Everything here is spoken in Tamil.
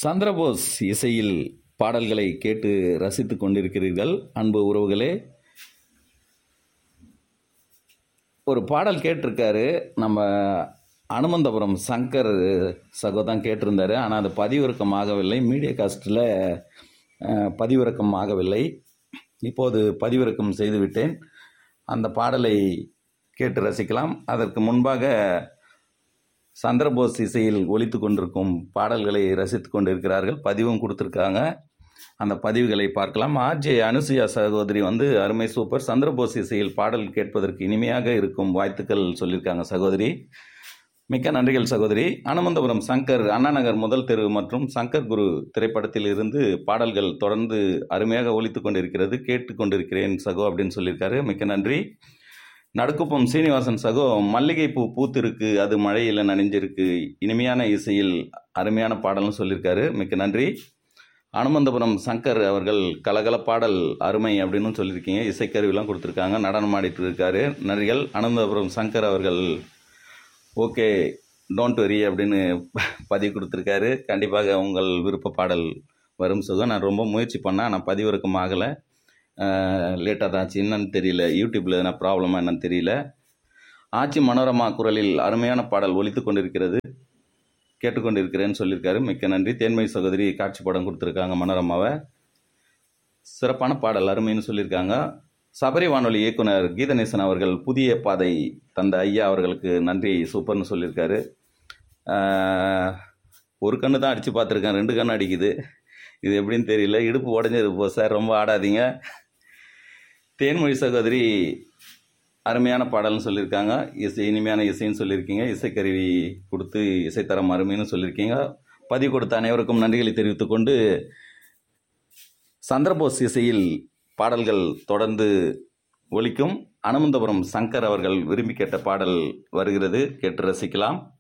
சந்திரபோஸ் இசையில் பாடல்களை கேட்டு ரசித்துக் கொண்டிருக்கிறீர்கள் அன்பு உறவுகளே ஒரு பாடல் கேட்டிருக்காரு நம்ம அனுமந்தபுரம் சங்கர் சகோ தான் கேட்டிருந்தாரு ஆனால் அது பதிவிறக்கம் ஆகவில்லை மீடியா காஸ்ட்டில் பதிவிறக்கம் ஆகவில்லை இப்போது பதிவிறக்கம் செய்துவிட்டேன் அந்த பாடலை கேட்டு ரசிக்கலாம் அதற்கு முன்பாக சந்திரபோஸ் இசையில் ஒலித்து கொண்டிருக்கும் பாடல்களை ரசித்து கொண்டிருக்கிறார்கள் பதிவும் கொடுத்துருக்காங்க அந்த பதிவுகளை பார்க்கலாம் ஆர்ஜே அனுசுயா சகோதரி வந்து அருமை சூப்பர் சந்திரபோஸ் இசையில் பாடல் கேட்பதற்கு இனிமையாக இருக்கும் வாழ்த்துக்கள் சொல்லியிருக்காங்க சகோதரி மிக்க நன்றிகள் சகோதரி அனுமந்தபுரம் சங்கர் அண்ணாநகர் முதல் தெரு மற்றும் சங்கர் குரு திரைப்படத்தில் இருந்து பாடல்கள் தொடர்ந்து அருமையாக ஒலித்து கொண்டிருக்கிறது கேட்டு கொண்டிருக்கிறேன் சகோ அப்படின்னு சொல்லியிருக்காரு மிக்க நன்றி நடுக்குப்பம் சீனிவாசன் சகோ மல்லிகை பூ பூத்திருக்கு அது மழையில் நனைஞ்சிருக்கு இனிமையான இசையில் அருமையான பாடல்னு சொல்லியிருக்காரு மிக்க நன்றி அனுமந்தபுரம் சங்கர் அவர்கள் கலகல பாடல் அருமை அப்படின்னு சொல்லியிருக்கீங்க இசைக்கருவிலாம் கொடுத்துருக்காங்க நடனம் ஆடிட்டு இருக்காரு நன்றிகள் அனுமந்தபுரம் சங்கர் அவர்கள் ஓகே டோன்ட் வெரி அப்படின்னு பதிவு கொடுத்துருக்காரு கண்டிப்பாக உங்கள் விருப்ப பாடல் வரும் சுகம் நான் ரொம்ப முயற்சி பண்ணேன் ஆனால் பதிவிறக்கம் ஆகலை லேட்டாக தான் ஆச்சு என்னன்னு தெரியல யூடியூப்பில் எதனா ப்ராப்ளமாக என்னன்னு தெரியல ஆச்சி மனோரமா குரலில் அருமையான பாடல் ஒலித்து கொண்டிருக்கிறது கேட்டுக்கொண்டிருக்கிறேன்னு சொல்லியிருக்காரு மிக்க நன்றி தேன்மை சகோதரி காட்சி படம் கொடுத்துருக்காங்க மனோரமாவை சிறப்பான பாடல் அருமைன்னு சொல்லியிருக்காங்க சபரி வானொலி இயக்குனர் கீதநேசன் அவர்கள் புதிய பாதை தந்த ஐயா அவர்களுக்கு நன்றி சூப்பர்னு சொல்லியிருக்காரு ஆஹ், ஒரு கண்ணு தான் அடித்து பார்த்துருக்கேன் ரெண்டு கண்ணு அடிக்குது இது எப்படின்னு தெரியல இடுப்பு உடஞ்சது போ சார் ரொம்ப ஆடாதீங்க தேன்மொழி சகோதரி அருமையான பாடல்னு சொல்லியிருக்காங்க இசை இனிமையான இசைன்னு சொல்லியிருக்கீங்க இசைக்கருவி கொடுத்து இசைத்தரம் அருமைன்னு சொல்லியிருக்கீங்க பதிவு கொடுத்த அனைவருக்கும் நன்றிகளை தெரிவித்துக்கொண்டு சந்திரபோஸ் இசையில் பாடல்கள் தொடர்ந்து ஒலிக்கும் அனுமந்தபுரம் சங்கர் அவர்கள் விரும்பி கேட்ட பாடல் வருகிறது கேட்டு ரசிக்கலாம்